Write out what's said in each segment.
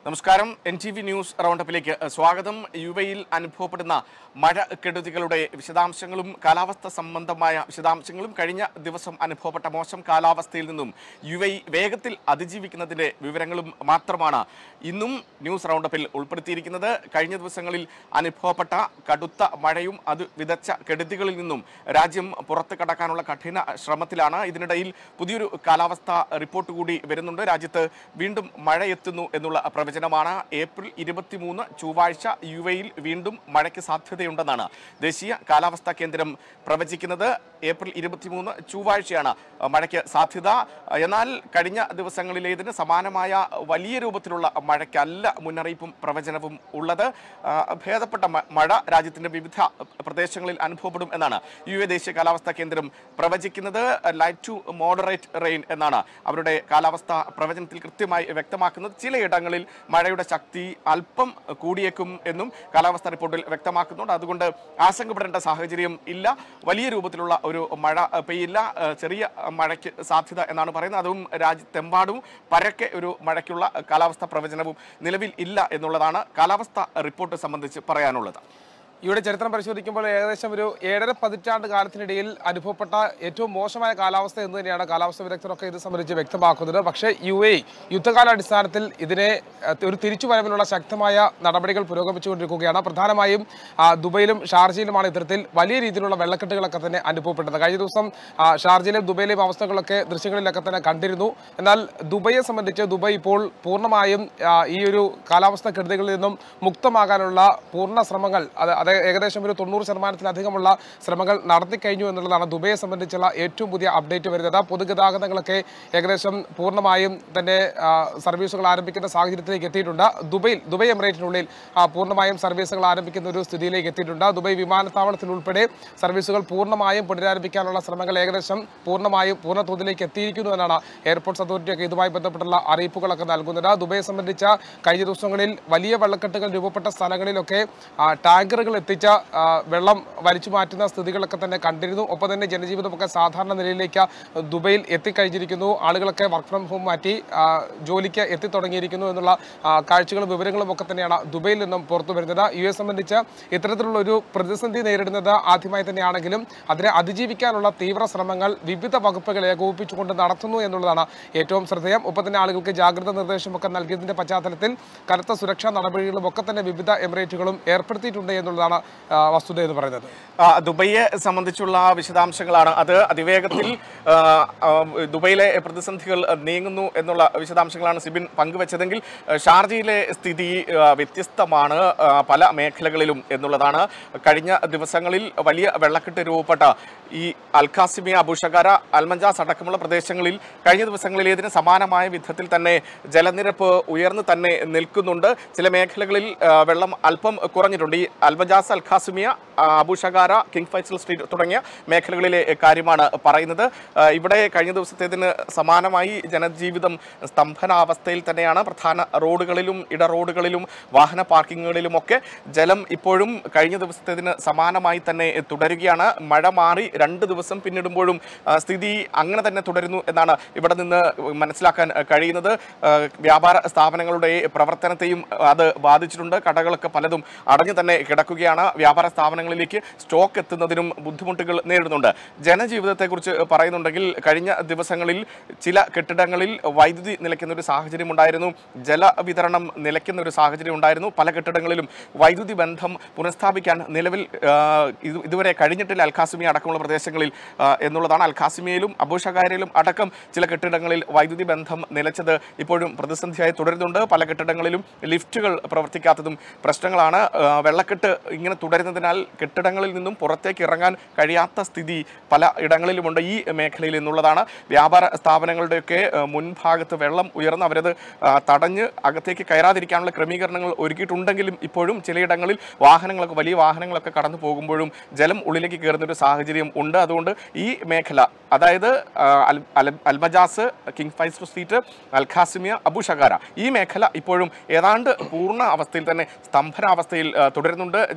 നമസ്കാരം N T V news റൗണ്ടപ്പിലേക്ക് സ്വാഗതം യു എയിൽ അനുഭവപ്പെടുന്ന മഴ കെടുതികളുടെ വിശദാംശങ്ങളും കാലാവസ്ഥ സംബന്ധമായ വിശദാംശങ്ങളും കഴിഞ്ഞ ദിവസം അനുഭവപ്പെട്ട മോശം കാലാവസ്ഥയിൽ നിന്നും യു എ വേഗത്തിൽ അതിജീവിക്കുന്നതിന്റെ വിവരങ്ങളും മാത്രമാണ് ഇന്നും ന്യൂസ് റൗണ്ടപ്പിൽ ഉൾപ്പെടുത്തിയിരിക്കുന്നത് കഴിഞ്ഞ ദിവസങ്ങളിൽ അനുഭവപ്പെട്ട കടുത്ത മഴയും അത് വിതച്ച കെടുതികളിൽ നിന്നും രാജ്യം പുറത്തു കടക്കാനുള്ള കഠിന ശ്രമത്തിലാണ് ഇതിനിടയിൽ പുതിയൊരു കാലാവസ്ഥ റിപ്പോർട്ട് കൂടി വരുന്നുണ്ട് രാജ്യത്ത് വീണ്ടും മഴ എത്തുന്നു എന്നുള്ള പ്രവചനമാണ് ഏപ്രിൽ ഇരുപത്തിമൂന്ന് ചൊവ്വാഴ്ച യു എയിൽ വീണ്ടും മഴയ്ക്ക് സാധ്യതയുണ്ടെന്നാണ് ദേശീയ കാലാവസ്ഥാ കേന്ദ്രം പ്രവചിക്കുന്നത് ഏപ്രിൽ ഇരുപത്തിമൂന്ന് ചൊവ്വാഴ്ചയാണ് മഴയ്ക്ക് സാധ്യത എന്നാൽ കഴിഞ്ഞ ദിവസങ്ങളിലേതിന് സമാനമായ വലിയ രൂപത്തിലുള്ള മഴയ്ക്കല്ല മുന്നറിയിപ്പും പ്രവചനവും ഉള്ളത് ആ, ഭേദപ്പെട്ട മ- മഴ രാജ്യത്തിന്റെ വിവിധ പ്രദേശങ്ങളിൽ അനുഭവപ്പെടും എന്നാണ് യു എ ദേശീയ കാലാവസ്ഥാ കേന്ദ്രം പ്രവചിക്കുന്നത് ലൈറ്റ് ടു മോഡറേറ്റ് റെയിൻ എന്നാണ് അവരുടെ കാലാവസ്ഥ പ്രവചനത്തിൽ കൃത്യമായി വ്യക്തമാക്കുന്നത് ചിലയിടങ്ങളിൽ മഴയുടെ ശക്തി അല്പം കൂടിയേക്കും എന്നും കാലാവസ്ഥാ റിപ്പോർട്ടിൽ വ്യക്തമാക്കുന്നുണ്ട് അതുകൊണ്ട് ആശങ്കപ്പെടേണ്ട സാഹചര്യം ഇല്ല വലിയ രൂപത്തിലുള്ള ഒരു മഴ അഹ്, പെയ്യില്ല അഹ്, ചെറിയ മഴയ്ക്ക് സാധ്യത എന്നാണ് പറയുന്നത് അതും രാജ്യത്തെമ്പാടും പരക്കെ ഒരു മഴയ്ക്കുള്ള കാലാവസ്ഥാ പ്രവചനവും നിലവിൽ ഇല്ല എന്നുള്ളതാണ് കാലാവസ്ഥ റിപ്പോർട്ട് സംബന്ധിച്ച് പറയാനുള്ളത് ഇവിടെ ചരിത്രം പരിശോധിക്കുമ്പോൾ ഏകദേശം ഒരു ഏഴര പതിറ്റാണ്ട് കാലത്തിനിടയിൽ അനുഭവപ്പെട്ട ഏറ്റവും മോശമായ കാലാവസ്ഥ എന്ന് തന്നെയാണ് കാലാവസ്ഥ വിദഗ്ധരൊക്കെ ഇത് സംബന്ധിച്ച് വ്യക്തമാക്കുന്നത് പക്ഷേ യു എ യുദ്ധകാലാടിസ്ഥാനത്തിൽ ഇതിനെ അഹ്, ഒരു തിരിച്ചുവരവിനുള്ള ശക്തമായ നടപടികൾ പുരോഗമിച്ചുകൊണ്ടിരിക്കുകയാണ് പ്രധാനമായും ആ, ദുബൈയിലും ഷാർജയിലുമാണ് ഇത്തരത്തിൽ വലിയ രീതിയിലുള്ള വെള്ളക്കെട്ടുകളൊക്കെ തന്നെ അനുഭവപ്പെട്ടത് കഴിഞ്ഞ ദിവസം ആ, ഷാർജയിലെയും ദുബൈയിലെയും അവസ്ഥകളൊക്കെ ദൃശ്യങ്ങളിലൊക്കെ തന്നെ കണ്ടിരുന്നു എന്നാൽ ദുബൈയെ സംബന്ധിച്ച് ദുബൈ ഇപ്പോൾ പൂർണ്ണമായും ആ, ഈ ഒരു കാലാവസ്ഥ കെടുതികളിൽ നിന്നും മുക്തമാകാനുള്ള പൂർണ്ണ ശ്രമങ്ങൾ അത് അത് ഏകദേശം ഒരു തൊണ്ണൂറ് ശതമാനത്തിലധികമുള്ള ശ്രമങ്ങൾ നടത്തിക്കഴിഞ്ഞു എന്നുള്ളതാണ് ദുബൈയെ സംബന്ധിച്ചുള്ള ഏറ്റവും പുതിയ അപ്ഡേറ്റ് വരുന്നത് പൊതുഗതാഗതങ്ങളൊക്കെ ഏകദേശം പൂർണ്ണമായും തന്നെ ആ, സർവീസുകൾ ആരംഭിക്കുന്ന സാഹചര്യത്തിലേക്ക് എത്തിയിട്ടുണ്ട് ദുബൈയിൽ ദുബൈ എമിറേറ്റിനുള്ളിൽ ആ, പൂർണ്ണമായും സർവീസുകൾ ആരംഭിക്കുന്ന ഒരു സ്ഥിതിയിലേക്ക് എത്തിയിട്ടുണ്ട് ദുബൈ വിമാനത്താവളത്തിൽ ഉൾപ്പെടെ സർവീസുകൾ പൂർണ്ണമായും പുനരാരംഭിക്കാനുള്ള ശ്രമങ്ങൾ ഏകദേശം പൂർണ്ണമായും പൂർണ്ണ തോതിലേക്ക് എത്തിയിരിക്കുന്നു എന്നാണ് എയർപോർട്ട്സ് അതോറിറ്റിയൊക്കെ ഇതുമായി ബന്ധപ്പെട്ടുള്ള അറിയിപ്പുകളൊക്കെ നൽകുന്നത് ദുബൈയെ സംബന്ധിച്ച കഴിഞ്ഞ ദിവസങ്ങളിൽ വലിയ വെള്ളക്കെട്ടുകൾ രൂപപ്പെട്ട സ്ഥലങ്ങളിലൊക്കെ ആ, ടാങ്കറുകൾ എത്തിച്ച ആ, വെള്ളം വലിച്ചു മാറ്റുന്ന സ്ഥിതികളൊക്കെ തന്നെ കണ്ടിരുന്നു ഒപ്പം തന്നെ ജനജീവിതമൊക്കെ സാധാരണ നിലയിലേക്ക് ദുബൈയിൽ എത്തിക്കഴിഞ്ഞിരിക്കുന്നു ആളുകളൊക്കെ വർക്ക് ഫ്രം ഹോം മാറ്റി ആ, ജോലിക്ക് എത്തിത്തുടങ്ങിയിരിക്കുന്നു എന്നുള്ള ആ, കാഴ്ചകളും വിവരങ്ങളും ഒക്കെ തന്നെയാണ് ദുബൈയിൽ നിന്നും പുറത്തു വരുന്നത് യു എസ് സംബന്ധിച്ച് ഇത്തരത്തിലുള്ള ഒരു പ്രതിസന്ധി നേരിടുന്നത് ആദ്യമായി തന്നെയാണെങ്കിലും അതിനെ അതിജീവിക്കാനുള്ള തീവ്ര ശ്രമങ്ങൾ വിവിധ വകുപ്പുകൾ ഏകോപിപ്പിച്ചുകൊണ്ട് നടത്തുന്നു എന്നുള്ളതാണ് ഏറ്റവും ശ്രദ്ധേയം ഒപ്പം തന്നെ ആളുകൾക്ക് ജാഗ്രത നിർദ്ദേശമൊക്കെ നൽകിയതിന്റെ പശ്ചാത്തലത്തിൽ കനത്ത സുരക്ഷാ നടപടികളും ഒക്കെ തന്നെ വിവിധ എമിറേറ്റുകളും ഏർപ്പെടുത്തിയിട്ടുണ്ട് എന്നുള്ളതാണ് ആ, വസ്തുത എന്ന് പറയുന്നത് ആ, ദുബൈയെ സംബന്ധിച്ചുള്ള വിശദാംശങ്ങളാണ് അത് അതിവേഗത്തിൽ ആ, ആ, ദുബൈയിലെ പ്രതിസന്ധികൾ നീങ്ങുന്നു എന്നുള്ള വിശദാംശങ്ങളാണ് സിബിൻ പങ്കുവച്ചതെങ്കിൽ ആ, ഷാർജയിലെ സ്ഥിതി ആ, വ്യത്യസ്തമാണ് ആ, പല മേഖലകളിലും എന്നുള്ളതാണ് കഴിഞ്ഞ ദിവസങ്ങളിൽ വലിയ വെള്ളക്കെട്ട് രൂപപ്പെട്ട ഈ അൽഖാസിമിയ അബുഷകാര അൽമഞ്ചാസ് അടക്കമുള്ള പ്രദേശങ്ങളിൽ കഴിഞ്ഞ ദിവസങ്ങളിലേതിന് സമാനമായ വിധത്തിൽ തന്നെ ജലനിരപ്പ് ഉയർന്നു തന്നെ നിൽക്കുന്നുണ്ട് ചില മേഖലകളിൽ ആ, വെള്ളം അല്പം കുറഞ്ഞിട്ടുണ്ട് ഈ അൽമജാസ് അൽഖാസിമിയ ആ, അബുഷകാര കിങ് ഫൈസൽ സ്ട്രീറ്റ് തുടങ്ങിയ മേഖലകളിലെ കാര്യമാണ് പറയുന്നത് ആ, ഇവിടെ കഴിഞ്ഞ ദിവസത്തേതിന് സമാനമായി ജനജീവിതം സ്തംഭനാവസ്ഥയിൽ തന്നെയാണ് പ്രധാന റോഡുകളിലും ഇട റോഡുകളിലും വാഹന പാർക്കിങ്ങുകളിലുമൊക്കെ ജലം ഇപ്പോഴും കഴിഞ്ഞ ദിവസത്തേതിന് സമാനമായി തന്നെ തുടരുകയാണ് മഴ മാറി രണ്ട് ദിവസം പിന്നിടുമ്പോഴും ആ, സ്ഥിതി അങ്ങനെ തന്നെ തുടരുന്നു എന്നാണ് ഇവിടെ നിന്ന് മനസ്സിലാക്കാൻ കഴിയുന്നത് ആ, വ്യാപാര സ്ഥാപനങ്ങളുടെ പ്രവർത്തനത്തെയും അത് ബാധിച്ചിട്ടുണ്ട് കടകളൊക്കെ പലതും അടഞ്ഞു തന്നെ കിടക്കുകയാണ് വ്യാപാര സ്ഥാപനങ്ങളിലേക്ക് സ്റ്റോക്ക് എത്തുന്നതിനും ബുദ്ധിമുട്ടുകൾ നേരിടുന്നുണ്ട് ജനജീവിതത്തെക്കുറിച്ച് പറയുന്നുണ്ടെങ്കിൽ കഴിഞ്ഞ ദിവസങ്ങളിൽ ചില കെട്ടിടങ്ങളിൽ വൈദ്യുതി നിലയ്ക്കുന്ന ഒരു സാഹചര്യം ഉണ്ടായിരുന്നു ജലവിതരണം നിലയ്ക്കുന്ന ഒരു സാഹചര്യം ഉണ്ടായിരുന്നു പല കെട്ടിടങ്ങളിലും വൈദ്യുതി ബന്ധം പുനഃസ്ഥാപിക്കാൻ നിലവിൽ ആ, ഇത് ഇതുവരെ കഴിഞ്ഞിട്ടില്ല അൽഖാസിമിയ അടക്കമുള്ള പ്രദേശങ്ങളിൽ ആ, എന്നുള്ളതാണ് അൽഖാസിമിയയിലും അബൂഷകാരയിലും അടക്കം ചില കെട്ടിടങ്ങളിൽ വൈദ്യുതി ബന്ധം നിലച്ചത് ഇപ്പോഴും പ്രതിസന്ധിയായി തുടരുന്നുണ്ട് പല കെട്ടിടങ്ങളിലും ലിഫ്റ്റുകൾ പ്രവർത്തിക്കാത്തതും പ്രശ്നങ്ങളാണ് ആ, വെള്ളക്കെട്ട് ഇങ്ങനെ തുടരുന്നതിനാൽ കെട്ടിടങ്ങളിൽ നിന്നും പുറത്തേക്ക് ഇറങ്ങാൻ കഴിയാത്ത സ്ഥിതി പല ഇടങ്ങളിലുമുണ്ട് ഈ മേഖലയിൽ എന്നുള്ളതാണ് വ്യാപാര സ്ഥാപനങ്ങളുടെയൊക്കെ ആ, മുൻഭാഗത്ത് വെള്ളം ഉയർന്ന് അവരത് ആ, തടഞ്ഞ് അകത്തേക്ക് കയറാതിരിക്കാനുള്ള ക്രമീകരണങ്ങൾ ഒരുക്കിയിട്ടുണ്ടെങ്കിലും ഇപ്പോഴും ചിലയിടങ്ങളിൽ വാഹനങ്ങളൊക്കെ വലിയ വാഹനങ്ങളൊക്കെ കടന്നു പോകുമ്പോഴും ജലം ഉള്ളിലേക്ക് കയറുന്ന ഒരു സാഹചര്യം ഉണ്ട് അതുകൊണ്ട് ഈ മേഖല അതായത് ആ, Al Al- Al Majaz King Faisal Street Al Qasimia Abu Shagara ഈ മേഖല ഇപ്പോഴും ഏതാണ്ട് പൂർണ്ണ അവസ്ഥയിൽ തന്നെ സ്തംഭനാവസ്ഥയിൽ ആ, തുടരുന്നുണ്ട്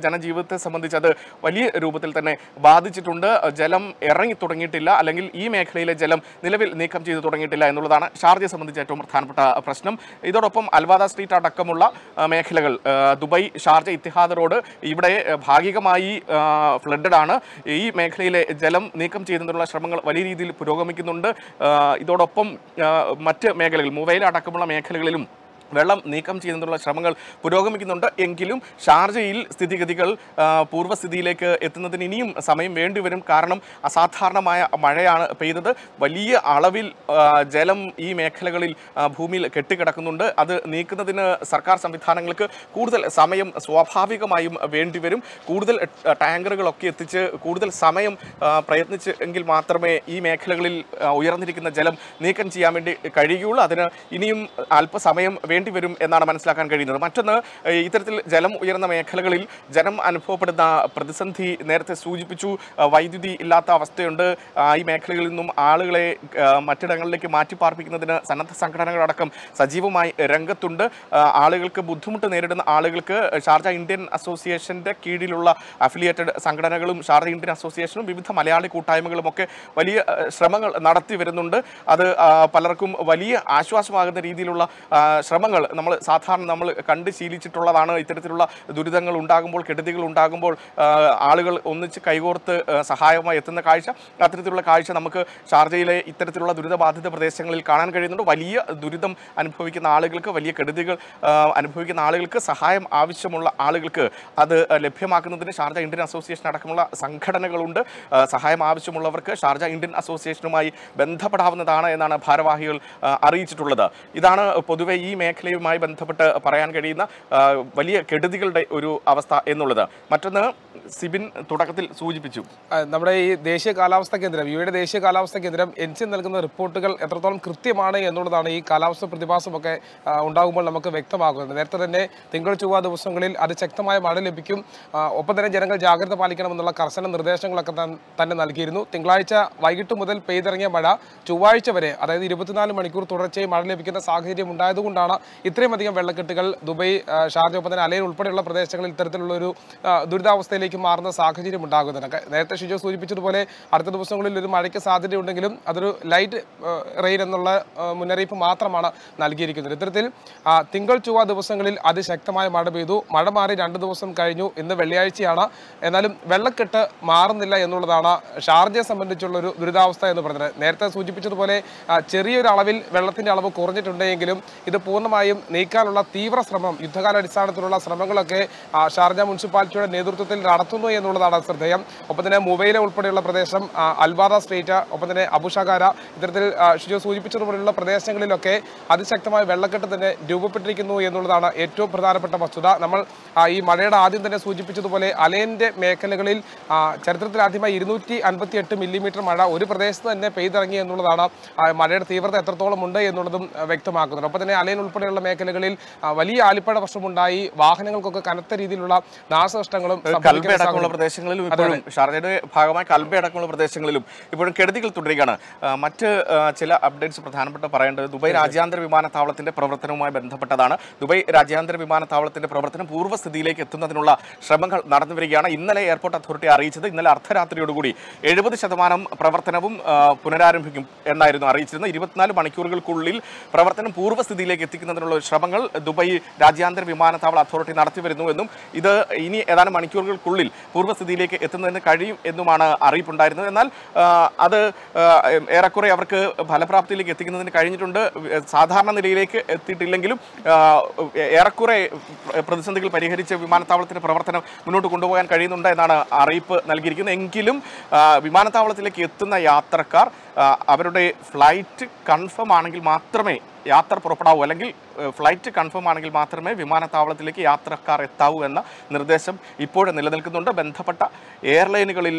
ജനജീവിതത്തെ സംബന്ധിച്ച് അത് വലിയ രൂപത്തിൽ തന്നെ ബാധിച്ചിട്ടുണ്ട് ജലം ഇറങ്ങി തുടങ്ങിയിട്ടില്ല അല്ലെങ്കിൽ ഈ മേഖലയിലെ ജലം നിലവിൽ നീക്കം ചെയ്തു തുടങ്ങിയിട്ടില്ല എന്നുള്ളതാണ് ഷാർജയെ സംബന്ധിച്ച് ഏറ്റവും പ്രധാനപ്പെട്ട പ്രശ്നം ഇതോടൊപ്പം അൽവാദ സ്ട്രീറ്റ് അടക്കമുള്ള ആ, മേഖലകൾ ആ, ദുബായ് ഷാർജ ഇത്തിഹാദ് റോഡ് ഇവിടെ ആ, ഭാഗികമായി ഫ്ലഡഡ് ആണ് ഈ മേഖലയിലെ ജലം നീക്കം ചെയ്യുന്നതിനുള്ള ശ്രമങ്ങൾ വലിയ രീതിയിൽ പുരോഗമിക്കുന്നുണ്ട് ആ, ഇതോടൊപ്പം ആ, മറ്റ് മേഖലകൾ മുവൈല അടക്കമുള്ള മേഖലകളിലും വെള്ളം നീക്കം ചെയ്യുന്നതിനുള്ള ശ്രമങ്ങൾ പുരോഗമിക്കുന്നുണ്ട് എങ്കിലും ഷാർജയിൽ സ്ഥിതിഗതികൾ ആ, പൂർവ്വസ്ഥിതിയിലേക്ക് എത്തുന്നതിന് ഇനിയും സമയം വേണ്ടിവരും കാരണം അസാധാരണമായ മഴയാണ് പെയ്തത് വലിയ അളവിൽ ആ, ജലം ഈ മേഖലകളിൽ ആ, ഭൂമിയിൽ കെട്ടിക്കിടക്കുന്നുണ്ട് അത് നീക്കുന്നതിന് സർക്കാർ സംവിധാനങ്ങൾക്ക് കൂടുതൽ സമയം സ്വാഭാവികമായും വേണ്ടിവരും കൂടുതൽ ആ, ടാങ്കറുകളൊക്കെ എത്തിച്ച് കൂടുതൽ സമയം ആ, പ്രയത്നിച്ച് എങ്കിൽ മാത്രമേ ഈ മേഖലകളിൽ ആ, ഉയർന്നിരിക്കുന്ന ജലം നീക്കം ചെയ്യാൻ വേണ്ടി കഴിയുകയുള്ളൂ അതിന് ഇനിയും അല്പസമയം വേണ്ടിവരും എന്നാണ് മനസ്സിലാക്കാൻ കഴിയുന്നത് മറ്റൊന്ന് ഏ, ഇത്തരത്തിൽ ജലം ഉയർന്ന മേഖലകളിൽ ജനം അനുഭവപ്പെടുന്ന പ്രതിസന്ധി നേരത്തെ സൂചിപ്പിച്ചു ആ, വൈദ്യുതി ഇല്ലാത്ത അവസ്ഥയുണ്ട് ആ, ഈ മേഖലകളിൽ നിന്നും ആളുകളെ ആ, മറ്റിടങ്ങളിലേക്ക് മാറ്റിപ്പാർപ്പിക്കുന്നതിന് സന്നദ്ധ സംഘടനകളടക്കം സജീവമായി രംഗത്തുണ്ട് ആ, ആളുകൾക്ക് ബുദ്ധിമുട്ട് നേരിടുന്ന ആളുകൾക്ക് ഷാർജ ഇന്ത്യൻ അസോസിയേഷന്റെ കീഴിലുള്ള അഫിലിയേറ്റഡ് സംഘടനകളും ഷാർജ ഇന്ത്യൻ അസോസിയേഷനും വിവിധ മലയാളി കൂട്ടായ്മകളും ഒക്കെ വലിയ ആ, ശ്രമങ്ങൾ നടത്തി വരുന്നുണ്ട് അത് ആ, പലർക്കും വലിയ ആശ്വാസമാകുന്ന രീതിയിലുള്ള ആ, ശ്രമങ്ങൾ നമ്മൾ സാധാരണ നമ്മൾ കണ്ട് ശീലിച്ചിട്ടുള്ളതാണ് ഇത്തരത്തിലുള്ള ദുരിതങ്ങൾ ഉണ്ടാകുമ്പോൾ കെടുതികൾ ഉണ്ടാകുമ്പോൾ ആ, ആളുകൾ ഒന്നിച്ച് കൈകോർത്ത് ആ, സഹായമായി എത്തുന്ന കാഴ്ച അത്തരത്തിലുള്ള കാഴ്ച നമുക്ക് ഷാർജയിലെ ഇത്തരത്തിലുള്ള ദുരിതബാധിത പ്രദേശങ്ങളിൽ കാണാൻ കഴിയുന്നുണ്ട് വലിയ ദുരിതം അനുഭവിക്കുന്ന ആളുകൾക്ക് വലിയ കെടുതികൾ ആ, അനുഭവിക്കുന്ന ആളുകൾക്ക് സഹായം ആവശ്യമുള്ള ആളുകൾക്ക് അത് ലഭ്യമാക്കുന്നതിന് ഷാർജ ഇന്ത്യൻ അസോസിയേഷൻ അടക്കമുള്ള സംഘടനകളുണ്ട് ആ, സഹായം ആവശ്യമുള്ളവർക്ക് ഷാർജ ഇന്ത്യൻ അസോസിയേഷനുമായി ബന്ധപ്പെടാവുന്നതാണ് എന്നാണ് ഭാരവാഹികൾ ആ, അറിയിച്ചിട്ടുള്ളത് ഇതാണ് പൊതുവെ ഈ മേഖലയുമായി ബന്ധപ്പെട്ട് പറയാൻ കഴിയുന്ന ആ, വലിയ കെടുതികളുടെ ഒരു അവസ്ഥ എന്നുള്ളത് മറ്റൊന്ന് സിബിൻ തുടക്കത്തിൽ സൂചിപ്പിച്ചു ആ, നമ്മുടെ ഈ ദേശീയ കാലാവസ്ഥാ കേന്ദ്രം യു എയുടെ ദേശീയ കാലാവസ്ഥാ കേന്ദ്രം എൻ സി നൽകുന്ന റിപ്പോർട്ടുകൾ എത്രത്തോളം കൃത്യമാണ് എന്നുള്ളതാണ് ഈ കാലാവസ്ഥ പ്രതിഭാസമൊക്കെ ആ, ഉണ്ടാകുമ്പോൾ നമുക്ക് വ്യക്തമാകുന്നത് നേരത്തെ തന്നെ തിങ്കൾ ചൊവ്വ ദിവസങ്ങളിൽ അതിശക്തമായ മഴ ലഭിക്കും ആ, ഒപ്പം തന്നെ ജനങ്ങൾ ജാഗ്രത പാലിക്കണമെന്നുള്ള കർശന നിർദ്ദേശങ്ങളൊക്കെ തൻ- തന്നെ നൽകിയിരുന്നു തിങ്കളാഴ്ച വൈകിട്ട് മുതൽ പെയ്തിറങ്ങിയ മഴ ചൊവ്വാഴ്ച വരെ അതായത് ഇരുപത്തിനാല് മണിക്കൂർ തുടർച്ചയായി മഴ ലഭിക്കുന്ന സാഹചര്യം ഉണ്ടായതുകൊണ്ടാണ് ഇത്രയും അധികം വെള്ളക്കെട്ടുകൾ ദുബൈ ആ, ഷാർജ ഒപ്പം തന്നെ അലയിൽ ഉൾപ്പെടെയുള്ള പ്രദേശങ്ങളിൽ ഇത്തരത്തിലുള്ള ഒരു ആ, ദുരിതാവസ്ഥയിലേക്ക് മാറുന്ന സാഹചര്യം ഉണ്ടാകുന്നത് ക- നേരത്തെ ഷിജോ സൂചിപ്പിച്ചതുപോലെ അടുത്ത ദിവസങ്ങളിൽ ഒരു മഴയ്ക്ക് സാധ്യതയുണ്ടെങ്കിലും അതൊരു ലൈറ്റ് റെയിൻ എന്നുള്ള ആ, മുന്നറിയിപ്പ് മാത്രമാണ് നൽകിയിരിക്കുന്നത് ഇത്തരത്തിൽ ആ, തിങ്കൾ ചൊവ്വ ദിവസങ്ങളിൽ അതിശക്തമായ മഴ പെയ്തു മഴ മാറി രണ്ട് ദിവസം കഴിഞ്ഞു ഇന്ന് വെള്ളിയാഴ്ചയാണ് എന്നാലും വെള്ളക്കെട്ട് മാറുന്നില്ല എന്നുള്ളതാണ് ഷാർജയെ സംബന്ധിച്ചുള്ള ഒരു ദുരിതാവസ്ഥ എന്ന് പറയുന്നത് നേരത്തെ സൂചിപ്പിച്ചതുപോലെ ആ, ചെറിയൊരു അളവിൽ വെള്ളത്തിന്റെ അളവ് കുറഞ്ഞിട്ടുണ്ടെങ്കിലും ഇത് പൂർണ്ണമായും നീക്കാനുള്ള തീവ്ര ശ്രമം യുദ്ധകാലാടിസ്ഥാനത്തിലുള്ള ശ്രമങ്ങളൊക്കെ ആ, ഷാർജ മുനിസിപ്പാലിറ്റിയുടെ നേതൃത്വത്തിൽ നടത്തുന്നു എന്നുള്ളതാണ് ശ്രദ്ധേയം ഒപ്പം തന്നെ മുബൈല ഉൾപ്പെടെയുള്ള പ്രദേശം ആ, അൽവാദ സ്ട്രീറ്റ് ഒപ്പം തന്നെ അബുഷകാര ഇത്തരത്തിൽ ആ, ഷിജോ സൂചിപ്പിച്ചതുപോലുള്ള പ്രദേശങ്ങളിലൊക്കെ അതിശക്തമായ വെള്ളക്കെട്ട് തന്നെ രൂപപ്പെട്ടിരിക്കുന്നു എന്നുള്ളതാണ് ഏറ്റവും പ്രധാനപ്പെട്ട വസ്തുത നമ്മൾ ആ, ഈ മഴയുടെ ആദ്യം തന്നെ സൂചിപ്പിച്ചതുപോലെ അലയന്റെ മേഖലകളിൽ ആ, ചരിത്രത്തിൽ ആദ്യമായി ഇരുന്നൂറ്റി അൻപത്തി എട്ട് മില്ലിമീറ്റർ മഴ ഒരു പ്രദേശത്ത് തന്നെ പെയ്തിറങ്ങി എന്നുള്ളതാണ് ആ, മഴയുടെ തീവ്രത എത്രത്തോളം ഉണ്ട് എന്നുള്ളതും ആ, വ്യക്തമാക്കുന്നുണ്ട് ഒപ്പം തന്നെ അലയൻ ഉൾപ്പെടെയുള്ള മേഖലകളിൽ ആ, വലിയ ആലിപ്പഴ വർഷമുണ്ടായി വാഹനങ്ങൾക്കൊക്കെ കനത്ത രീതിയിലുള്ള നാശനഷ്ടങ്ങളും കൽബ സംഭവിക്കുന്ന അടക്കമുള്ള സാഹചര്യം. പ്രദേശങ്ങളിലും ഇപ്പോഴും ഷാർജയുടെ ഭാഗമായി കൽബ അടക്കമുള്ള പ്രദേശങ്ങളിലും ഇപ്പോഴും കെടുതികൾ തുടരുകയാണ് ആ, മറ്റ് ആ, ചില അപ്ഡേറ്റ്സ് പ്രധാനപ്പെട്ട പറയേണ്ടത് ദുബായ് രാജ്യാന്തര വിമാനത്താവളത്തിന്റെ പ്രവർത്തനവുമായി ബന്ധപ്പെട്ടതാണ് ദുബായ് രാജ്യാന്തര വിമാനത്താവളത്തിന്റെ പ്രവർത്തനം പൂർവ്വസ്ഥിതിയിലേക്ക് എത്തുന്നതിനുള്ള ശ്രമങ്ങൾ നടന്നു വരികയാണ് ഇന്നലെ എയർപോർട്ട് അതോറിറ്റി അറിയിച്ചത് ഇന്നലെ അർദ്ധരാത്രിയോടുകൂടി എഴുപത് ശതമാനം പ്രവർത്തനവും ആ, പുനരാരംഭിക്കും എന്നായിരുന്നു അറിയിച്ചിരുന്നത് ഇരുപത്തിനാല് മണിക്കൂറുകൾക്കുള്ളിൽ പ്രവർത്തനം പൂർവ്വസ്ഥിതിയിലേക്ക് എത്തിക്കുന്നതിനുള്ള ശ്രമങ്ങൾ ദുബായ് രാജ്യാന്തര വിമാനത്താവള അതോറിറ്റി നടത്തി വരുന്നുവെന്നും ഇത് ഇനി ഏതാനും മണിക്കൂറുകൾക്കുള്ളിൽ പൂർവ്വസ്ഥിതിയിലേക്ക് എത്തുന്നതിന് കഴിയും എന്നുമാണ് അറിയിപ്പുണ്ടായിരുന്നത് എന്നാൽ ആ, അത് ആ, ഏറെക്കുറെ അവർക്ക് ഫലപ്രാപ്തിയിലേക്ക് എത്തിക്കുന്നതിന് കഴിഞ്ഞിട്ടുണ്ട് സാധാരണ നിലയിലേക്ക് എത്തിയിട്ടില്ലെങ്കിലും ആ, ഏറെക്കുറെ പ്രതിസന്ധികൾ പരിഹരിച്ച് വിമാനത്താവളത്തിന്റെ പ്രവർത്തനം മുന്നോട്ട് കൊണ്ടുപോകാൻ കഴിയുന്നുണ്ട് എന്നാണ് അറിയിപ്പ് നൽകിയിരിക്കുന്നത് എങ്കിലും ആ, വിമാനത്താവളത്തിലേക്ക് എത്തുന്ന യാത്രക്കാർ ആ, അവരുടെ ഫ്ലൈറ്റ് കൺഫേം ആണെങ്കിൽ മാത്രമേ യാത്ര പുറപ്പെടാവൂ അല്ലെങ്കിൽ ഏഹ്, ഫ്ലൈറ്റ് കൺഫേം ആണെങ്കിൽ മാത്രമേ വിമാനത്താവളത്തിലേക്ക് യാത്രക്കാർ എത്താവൂ എന്ന നിർദ്ദേശം ഇപ്പോഴും നിലനിൽക്കുന്നുണ്ട് ബന്ധപ്പെട്ട എയർലൈനുകളിൽ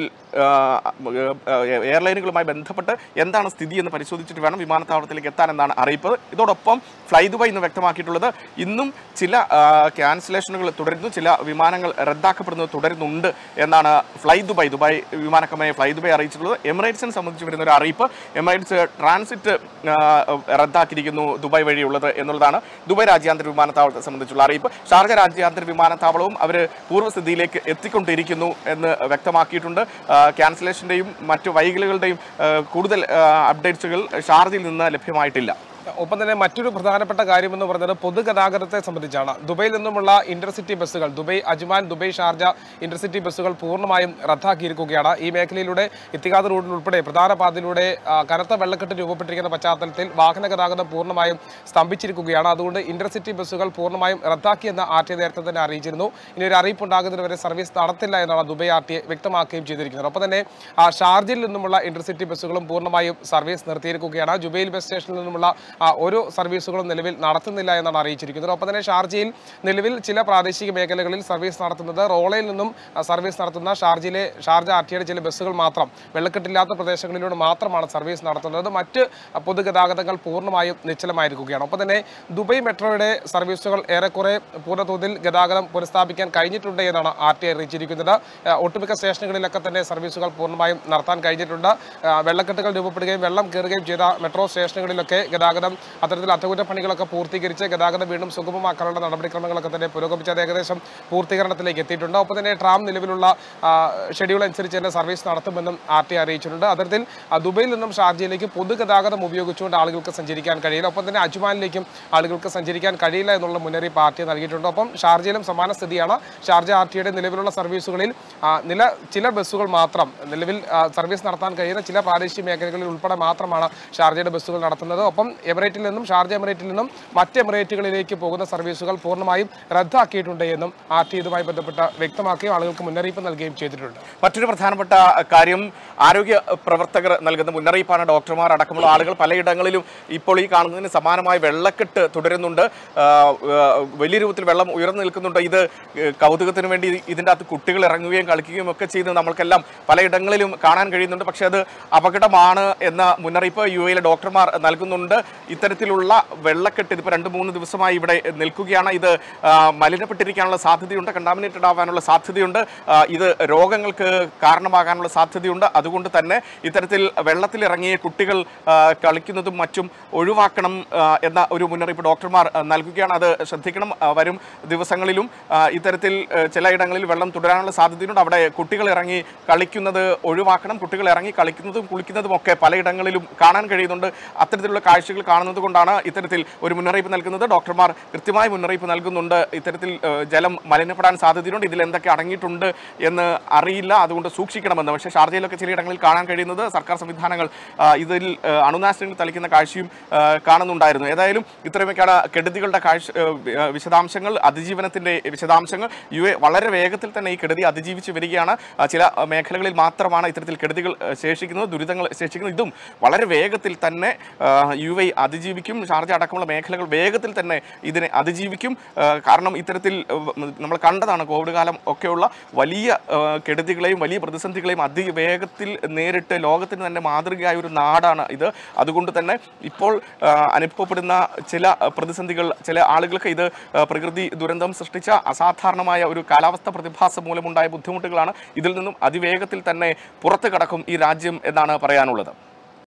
ആഹ്, ഏഹ്, എയർലൈനുകളുമായി ബന്ധപ്പെട്ട് എന്താണ് സ്ഥിതി എന്ന് പരിശോധിച്ചിട്ട് വേണം വിമാനത്താവളത്തിലേക്ക് എത്താൻ എന്നാണ് അറിയിപ്പ് ഇതോടൊപ്പം ഫ്ലൈ ദുബായ് ഇന്ന് വ്യക്തമാക്കിയിട്ടുള്ളത് ഇന്നും ചില ക്യാൻസലേഷനുകൾ തുടരുന്നു ചില വിമാനങ്ങൾ റദ്ദാക്കപ്പെടുന്നത് തുടരുന്നുണ്ട് എന്നാണ് ഫ്ലൈ ദുബായ് ദുബായ് വിമാന കമ്പനി ഫ്ലൈ ദുബായ് അറിയിച്ചിട്ടുള്ളത് എമിറേറ്റ്സിനെ സംബന്ധിച്ച് വരുന്ന ഒരു അറിയിപ്പ് എമിറേറ്റ്സ് ട്രാൻസിറ്റ് ആ, റദ്ദാക്കിയിരിക്കുന്നു ദുബായ് വഴിയുള്ളത് എന്നുള്ളതാണ് ദുബായ് രാജ്യാന്തര വിമാനത്താവളത്തെ സംബന്ധിച്ചുള്ള അറിയിപ്പ് ഷാർജ രാജ്യാന്തര വിമാനത്താവളവും അവർ പൂർവ്വസ്ഥിതിയിലേക്ക് എത്തിക്കൊണ്ടിരിക്കുന്നു എന്ന് വ്യക്തമാക്കിയിട്ടുണ്ട് ആ, ക്യാൻസലേഷൻ്റെയും മറ്റു വൈകലുകളുടെയും ആ, കൂടുതൽ ആ, അപ്ഡേറ്റ്സുകൾ ഷാർജയിൽ നിന്ന് ലഭ്യമായിട്ടില്ല ഒപ്പം തന്നെ മറ്റൊരു പ്രധാനപ്പെട്ട കാര്യം എന്ന് പറയുന്നത് പൊതുഗതാഗതത്തെ സംബന്ധിച്ചാണ് ദുബൈയിൽ നിന്നുമുള്ള ഇന്റർസിറ്റി ബസ്സുകൾ Dubai Ajman Dubai Sharjah intercity ബസ്സുകൾ പൂർണ്ണമായും റദ്ദാക്കിയിരിക്കുകയാണ് ഈ മേഖലയിലൂടെ ഇത്തികാദ് റൂട്ടിൽ ഉൾപ്പെടെ പ്രധാന പാതയിലൂടെ ആ, കനത്ത വെള്ളക്കെട്ട് രൂപപ്പെട്ടിരിക്കുന്ന പശ്ചാത്തലത്തിൽ വാഹന ഗതാഗതം പൂർണ്ണമായും സ്തംഭിച്ചിരിക്കുകയാണ് അതുകൊണ്ട് ഇന്റർസിറ്റി ബസ്സുകൾ പൂർണ്ണമായും റദ്ദാക്കിയെന്ന് ആർ ടി നേരത്തെ തന്നെ അറിയിച്ചിരുന്നു ഇനി ഒരു അറിയിപ്പ് ഉണ്ടാകുന്നതുവരെ സർവീസ് നടത്തില്ല എന്നാണ് ദുബൈ ആർ ടി വ്യക്തമാക്കുകയും ചെയ്തിരിക്കുന്നത് ഒപ്പം തന്നെ ആ, ഷാർജയിൽ നിന്നുമുള്ള ഇന്റർസിറ്റി ബസ്സുകളും പൂർണ്ണമായും സർവീസ് നിർത്തിയിരിക്കുകയാണ് ജുബൈൽ ബസ് സ്റ്റേഷനിൽ നിന്നുമുള്ള ആ, ഒരു സർവീസുകളും നിലവിൽ നടത്തുന്നില്ല എന്നാണ് അറിയിച്ചിരിക്കുന്നത് ഒപ്പം തന്നെ ഷാർജയിൽ നിലവിൽ ചില പ്രാദേശിക മേഖലകളിൽ സർവീസ് നടത്തുന്നത് റോളയിൽ നിന്നും ആ, സർവീസ് നടത്തുന്ന ഷാർജയിലെ ഷാർജ ആർ ടിയുടെ ചില ബസ്സുകൾ മാത്രം വെള്ളക്കെട്ടില്ലാത്ത പ്രദേശങ്ങളിലൂടെ മാത്രമാണ് സർവീസ് നടത്തുന്നത് മറ്റ് ആ, പൊതുഗതാഗതങ്ങൾ പൂർണ്ണമായും നിശ്ചലമായിരിക്കുകയാണ് ഒപ്പം തന്നെ ദുബൈ മെട്രോയുടെ സർവീസുകൾ ഏറെക്കുറെ പൂർണ്ണതോതിൽ ഗതാഗതം പുനഃസ്ഥാപിക്കാൻ കഴിഞ്ഞിട്ടുണ്ട് എന്നാണ് ആർ ടി അറിയിച്ചിരിക്കുന്നത് ആ, ഒട്ടുമിക്ക സ്റ്റേഷനുകളിലൊക്കെ തന്നെ സർവീസുകൾ പൂർണ്ണമായും നടത്താൻ കഴിഞ്ഞിട്ടുണ്ട് ആ, വെള്ളക്കെട്ടുകൾ രൂപപ്പെടുകയും വെള്ളം കയറുകയും ചെയ്ത മെട്രോ സ്റ്റേഷനുകളിലൊക്കെ ഗതാഗതം അത്തരത്തിൽ അറ്റകുറ്റപ്പണികളൊക്കെ പൂർത്തീകരിച്ച് ഗതാഗതം വീണ്ടും സുഗമമാക്കാനുള്ള നടപടിക്രമങ്ങളൊക്കെ തന്നെ പുരോഗമിച്ച് അത് ഏകദേശം പൂർത്തീകരണത്തിലേക്ക് എത്തിയിട്ടുണ്ട് ഒപ്പം തന്നെ ട്രാം നിലവിലുള്ള ആ, ഷെഡ്യൂൾ അനുസരിച്ച് തന്നെ സർവീസ് നടത്തുമെന്നും ആർ ടി അറിയിച്ചിട്ടുണ്ട് അത്തരത്തിൽ ആ, ദുബൈയിൽ നിന്നും ഷാർജയിലേക്ക് പൊതുഗതാഗതം ഉപയോഗിച്ചുകൊണ്ട് ആളുകൾക്ക് സഞ്ചരിക്കാൻ കഴിയില്ല ഒപ്പം തന്നെ അജ്മാനിലേക്കും ആളുകൾക്ക് സഞ്ചരിക്കാൻ കഴിയില്ല എന്നുള്ള മുന്നറിയിപ്പ് ആർ ടി നൽകിയിട്ടുണ്ട് ഒപ്പം ഷാർജയിലും സമാന സ്ഥിതിയാണ് ഷാർജ ആർ ടിയുടെ നിലവിലുള്ള സർവീസുകളിൽ ആ, നില ചില ബസ്സുകൾ മാത്രം നിലവിൽ ആ, സർവീസ് നടത്താൻ കഴിയുന്ന ചില പ്രാദേശിക മേഖലകളിൽ ഉൾപ്പെടെ മാത്രമാണ് ഷാർജയുടെ ബസ്സുകൾ നടത്തുന്നത് ഒപ്പം എമിറേറ്റിൽ നിന്നും ഷാർജ എമിറേറ്റിൽ നിന്നും മറ്റ് എമിറേറ്റുകളിലേക്ക് പോകുന്ന സർവീസുകൾ പൂർണ്ണമായും റദ്ദാക്കിയിട്ടുണ്ട് എന്നും ആർ ടി ഇതുമായി ബന്ധപ്പെട്ട് വ്യക്തമാക്കുകയും ആളുകൾക്ക് മുന്നറിയിപ്പ് നൽകുകയും ചെയ്തിട്ടുണ്ട് മറ്റൊരു പ്രധാനപ്പെട്ട കാര്യം ആരോഗ്യ പ്രവർത്തകർ നൽകുന്ന മുന്നറിയിപ്പാണ് ഡോക്ടർമാർ അടക്കമുള്ള ആളുകൾ പലയിടങ്ങളിലും ഇപ്പോൾ ഈ കാണുന്നതിന് സമാനമായ വെള്ളക്കെട്ട് തുടരുന്നുണ്ട് ആ, ആ, വലിയ രൂപത്തിൽ വെള്ളം ഉയർന്നു നിൽക്കുന്നുണ്ട് ഇത് കൗതുകത്തിന് വേണ്ടി ഇതിൻ്റെ അകത്ത് കുട്ടികൾ ഇറങ്ങുകയും കളിക്കുകയും ഒക്കെ ചെയ്ത് നമ്മൾക്കെല്ലാം പലയിടങ്ങളിലും കാണാൻ കഴിയുന്നുണ്ട് പക്ഷേ അത് അപകടമാണ് എന്ന മുന്നറിയിപ്പ് യു എയിലെ ഡോക്ടർമാർ നൽകുന്നുണ്ട് ഇത്തരത്തിലുള്ള വെള്ളക്കെട്ട് ഇതിപ്പോൾ രണ്ട് മൂന്ന് ദിവസമായി ഇവിടെ നിൽക്കുകയാണ് ഇത് ആ, മലിനപ്പെട്ടിരിക്കാനുള്ള സാധ്യതയുണ്ട് കണ്ടാമിനേറ്റഡ് ആവാനുള്ള സാധ്യതയുണ്ട് ആ, ഇത് രോഗങ്ങൾക്ക് കാരണമാകാനുള്ള സാധ്യതയുണ്ട് അതുകൊണ്ട് തന്നെ ഇത്തരത്തിൽ വെള്ളത്തിലിറങ്ങിയ കുട്ടികൾ ആ, കളിക്കുന്നതും മറ്റും ഒഴിവാക്കണം ആ, എന്ന ഒരു മുന്നറിയിപ്പ് ഡോക്ടർമാർ ആ, നൽകുകയാണ് അത് ശ്രദ്ധിക്കണം ആ, വരും ദിവസങ്ങളിലും ആ, ഇത്തരത്തിൽ ആ, ചിലയിടങ്ങളിൽ വെള്ളം തുടരാനുള്ള സാധ്യതയുണ്ട് അവിടെ കുട്ടികൾ ഇറങ്ങി കളിക്കുന്നത് ഒഴിവാക്കണം കുട്ടികൾ ഇറങ്ങി കളിക്കുന്നതും കുളിക്കുന്നതും ഒക്കെ പലയിടങ്ങളിലും കാണാൻ കഴിയുന്നുണ്ട് അത്തരത്തിലുള്ള കാഴ്ചകൾ കാണുന്നത് കൊണ്ടാണ് ഇത്തരത്തിൽ ഒരു മുന്നറിയിപ്പ് നൽകുന്നത് ഡോക്ടർമാർ കൃത്യമായ മുന്നറിയിപ്പ് നൽകുന്നുണ്ട് ഇത്തരത്തിൽ ആ, ജലം മലിനപ്പെടാൻ സാധ്യതയുണ്ട് ഇതിൽ എന്തൊക്കെ അടങ്ങിയിട്ടുണ്ട് എന്ന് അറിയില്ല അതുകൊണ്ട് സൂക്ഷിക്കണമെന്ന് പക്ഷേ ഷാർജയിലൊക്കെ ചിലയിടങ്ങളിൽ കാണാൻ കഴിയുന്നത് സർക്കാർ സംവിധാനങ്ങൾ ആ, ഇതിൽ ആ, അണുനാശിനികൾ തളിക്കുന്ന കാഴ്ചയും ആ, കാണുന്നുണ്ടായിരുന്നു ഏതായാലും ഇത്രയുമൊക്കെയാണ് കെടുതികളുടെ കാഴ്ച ആ, വിശദാംശങ്ങൾ അതിജീവനത്തിന്റെ വിശദാംശങ്ങൾ യു എ വളരെ വേഗത്തിൽ തന്നെ ഈ കെടുതി അതിജീവിച്ച് വരികയാണ് ആ, ചില മേഖലകളിൽ മാത്രമാണ് ഇത്തരത്തിൽ കെടുതികൾ ആ, ശേഷിക്കുന്നത് ദുരിതങ്ങൾ ശേഷിക്കുന്നത് ഇതും വളരെ വേഗത്തിൽ തന്നെ ആ, യു എ അതിജീവിക്കും ഷാർജ അടക്കമുള്ള മേഖലകൾ വേഗത്തിൽ തന്നെ ഇതിനെ അതിജീവിക്കും ആ, കാരണം ഇത്തരത്തിൽ ആ, നമ്മൾ കണ്ടതാണ് കോവിഡ് കാലം ഒക്കെയുള്ള വലിയ ആ, കെടുതികളെയും വലിയ പ്രതിസന്ധികളെയും അതിവേഗത്തിൽ നേരിട്ട് ലോകത്തിന് തന്നെ മാതൃകയായ ഒരു നാടാണ് ഇത് അതുകൊണ്ട് തന്നെ ഇപ്പോൾ ആ, അനുഭവപ്പെടുന്ന ചില പ്രതിസന്ധികൾ ചില ആളുകൾക്ക് ഇത് ആ, പ്രകൃതി ദുരന്തം സൃഷ്ടിച്ച അസാധാരണമായ ഒരു കാലാവസ്ഥ പ്രതിഭാസം മൂലമുണ്ടായ ബുദ്ധിമുട്ടുകളാണ് ഇതിൽ നിന്നും അതിവേഗത്തിൽ തന്നെ പുറത്തു കടക്കും ഈ രാജ്യം എന്നാണ് പറയാനുള്ളത്